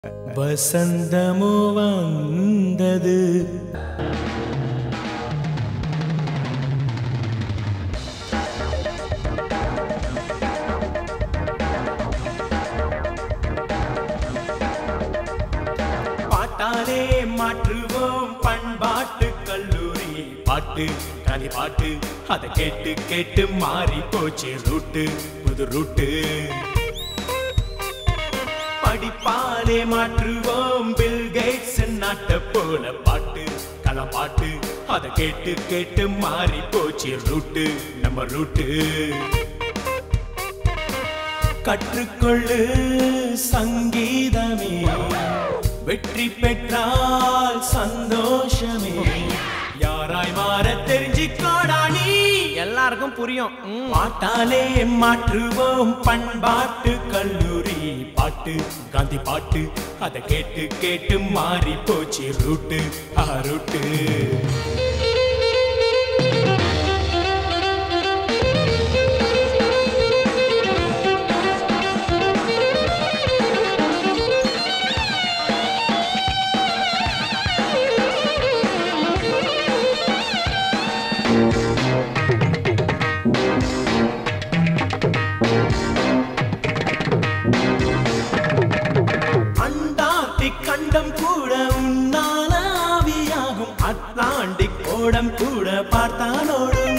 வசந்தமோ வந்தது பாட்டாலே மாற்றுவோம் பண்பாட்டு கல்லூரி பாட்டு கனி பாட்டு அதை கேட்டு கேட்டு மாறி போச்சு ரூட்டு புது ரூட்டு படிப்பாலே மாற்றுவோம் பில் கேட்ஸ் நாட்ட போல பாட்டு களப்பாட்டு அதை கேட்டு கேட்டு மாறி போச்சு ரூட்டு நம்ம ரூட்டு கற்றுக்கொள்ளு சங்கீதமே வெற்றி பெற்றால் சந்தோஷமே யாராய் மாற தெரிஞ்சுக்கோடா நீ எல்லாருக்கும் புரியும் ம். பாட்டாலே மாற்றுவோம் பண்பாட்டு கல்லூரி பாட்டு காந்தி பாட்டு அதை கேட்டு கேட்டு மாறி போச்சு ரூட்டு ஆ ரூட்டு அண்டார்டிக் கண்டம் கூட உன்னால ஆவியாகும் அட்லாண்டிக் ஓடம் கூட பார்த்தானோடும்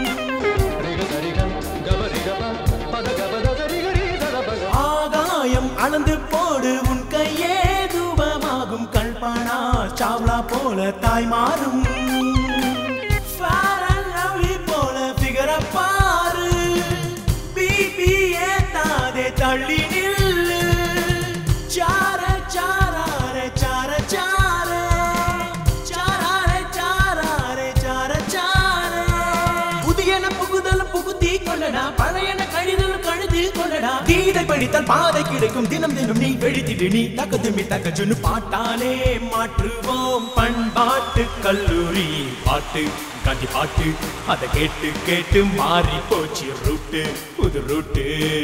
ஆகாயம் அளந்து போடு உன் கையே தூபமாகும் கல்பனா சாவ்லா போல தாய் மாறும் Fair and lovely போல figure அ பாரு பிபி ஏத்தாதே தள்ளி நில்லு சார சாராரே சார சாரே சாராரே சாராரே சார சாரே புதியன புகுதல் புகுத்தி கொள்ளடா பழையன கழிதல் கழுதி கொள்ளடா கீதை படித்தால் பாதை கிடைக்கும் தினம் தினம் நீ வெடித்திடு நீ தக்க தும்பி தக்க சொன்னு பாட்டாலே மாற்றுவோம் பண்பாட்டு கல்லூரி பாட்டு காந்தி பாட்டு அதை கேட்டு கேட்டு மாறி போச்சு ரூட்டு புது ரூட்டு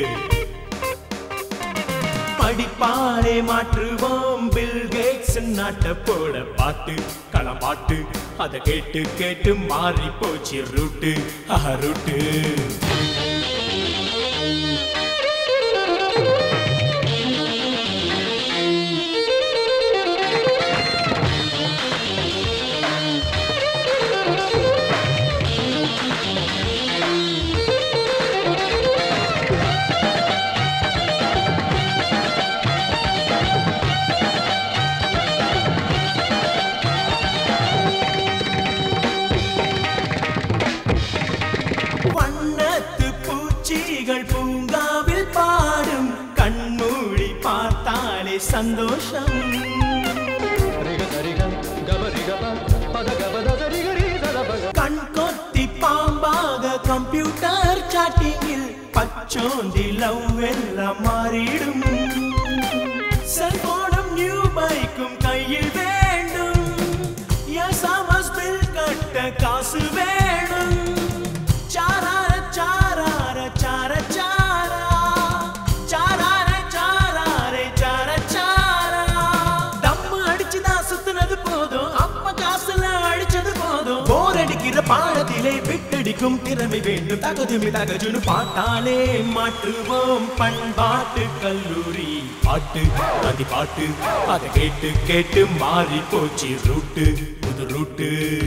படிப்பாலே மாற்றுவோம் பில் கேட்ஸ் நாட்ட போல பாட்டு களப்பாட்டு அதை கேட்டு கேட்டு மாறி போச்சு ரூட்டு ஆஹா ரூட்டு வண்ணத்து பூச்சிகள் பூங்காவில் பாடும் கண்மூடி பார்த்தாலே சந்தோஷம் கண் கொத்தி பாம்பாக கம்ப்யூட்டர் சாட்டிங்கில் பச்சோந்தி லவ் எல்லாம் மாறிடும் செல்போனும் நியூ பைக்கும் கையில் வேண்டும் எஸ்எம்எஸ் பில் கட்ட காசு வேணும் சாரார சாரார சார சாரா சாரார சாராரே சார சாரா தம்மு அடிச்சுதான் சுத்துனது போதும் அப்ப காசுல அடிச்சது போதும் போர் அடிக்கிற பாடத்திலே விட்டடிக்கும் திறமை வேண்டும் தகதுமி தகஜுனு பாட்டாலே மாற்றுவோம் பண்பாட்டு கல்லூரி பாட்டு அதி பாட்டு அதை கேட்டு கேட்டு மாறி போச்சு ரூட்டு புது ரூட்டு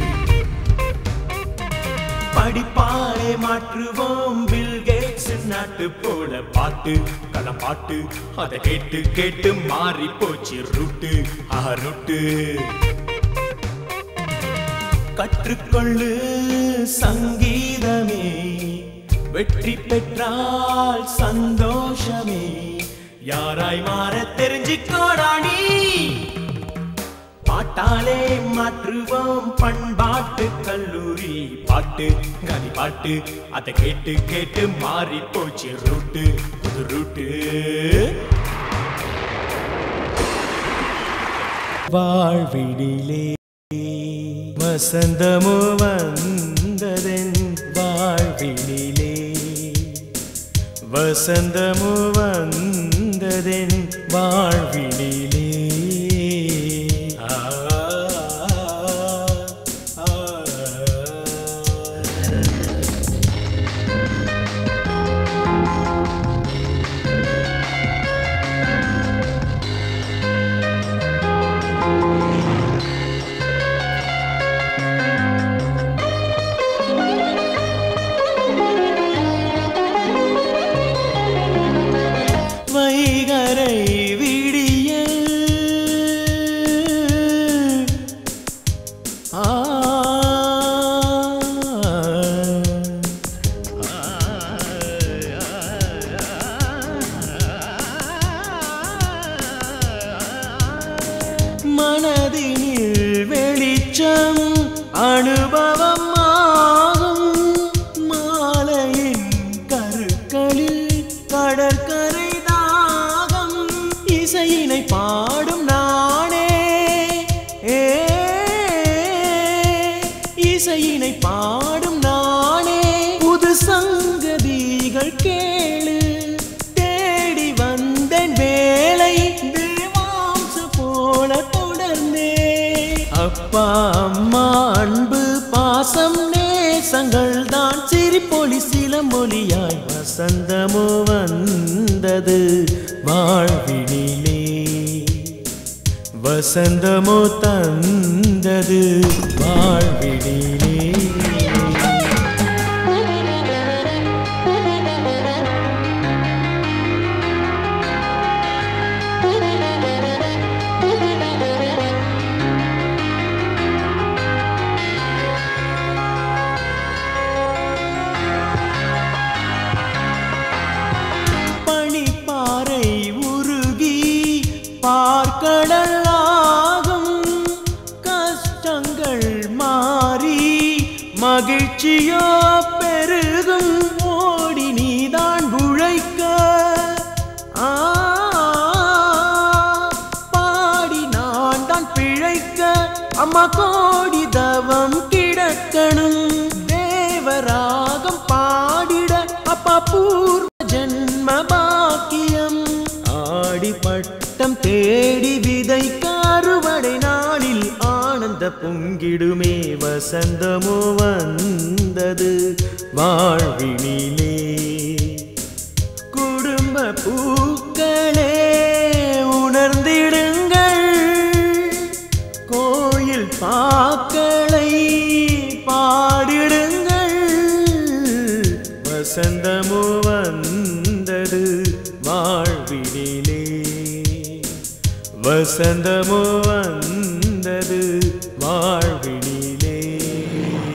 படிப்பாலே மாற்றுவோம் பில் கேட்ஸ் நாட்டு போல பாட்டு களப்பாட்டு அதை கேட்டு கேட்டு மாறி போச்சு ரூட்டு ஆஹா ரூட்டு கற்றுக்கொள்ளு சங்கீதமே வெற்றி பெற்றால் சந்தோஷமே யாராய் மாற தெரிஞ்சுக்கோடா நீ பாட்டாலே மாற்றுவோம் பண்பாட்டு கல்லூரி பாட்டு கனி பாட்டு அதை கேட்டு கேட்டு மாறி போச்சு ரூட்டு புது ரூட்டு வாழ்விடிலே வசந்தமோ வந்ததென் வாழ்வினிலே வசந்தமோ வந்ததென் வாழ்வினிலே மனதினில் வெளிச்சம் அனுபவம் ஆகும் மாலையின் கருக்களில் கடற்கரை தாகம் இசையினை பாடும் நானே ஏ இசையினை பாடும் நானே புது சங்கதிகள் கேளு தேடி வந்தேன் வேலை தேவாம்ச போல தொடர்ந்தே அப்பா அம்மா அன்பு பாசம் நேசங்கள் தான் சிரிப்பொலி சிலமொலியாய் வசந்தமோ வந்தது வாழ்வினிலே வசந்தமோ தந்தது வாழ்வினிலே பனிப்பாறை உருகி பார்க்கடலாகும் கஷ்டங்கள் மாறி மகிழ்ச்சியோ பெருகும் ஓடி நீதான் உழைக்க ஆ, பாடி நான் தான் பிழைக்க அம்மா கோடி தவம் கிடக்கணும் தேவராகம் பாடிட அப்பா பூர்வ ஜென்ம பாக்கியம் ஆடி பட்டம் தேடி விதைக்க அறுவடை நாளில் ஆனந்த பொங்கிடுமே வசந்தமோ வந்தது வாழ்வினிலே குடும்ப பூக்களே உணர்ந்திடுங்கள் கோயில் பாக்களை பாடிடுங்கள் வசந்தமோ வந்தது வாழ்வினிலே வசந்தமோ வந்தது வாழ்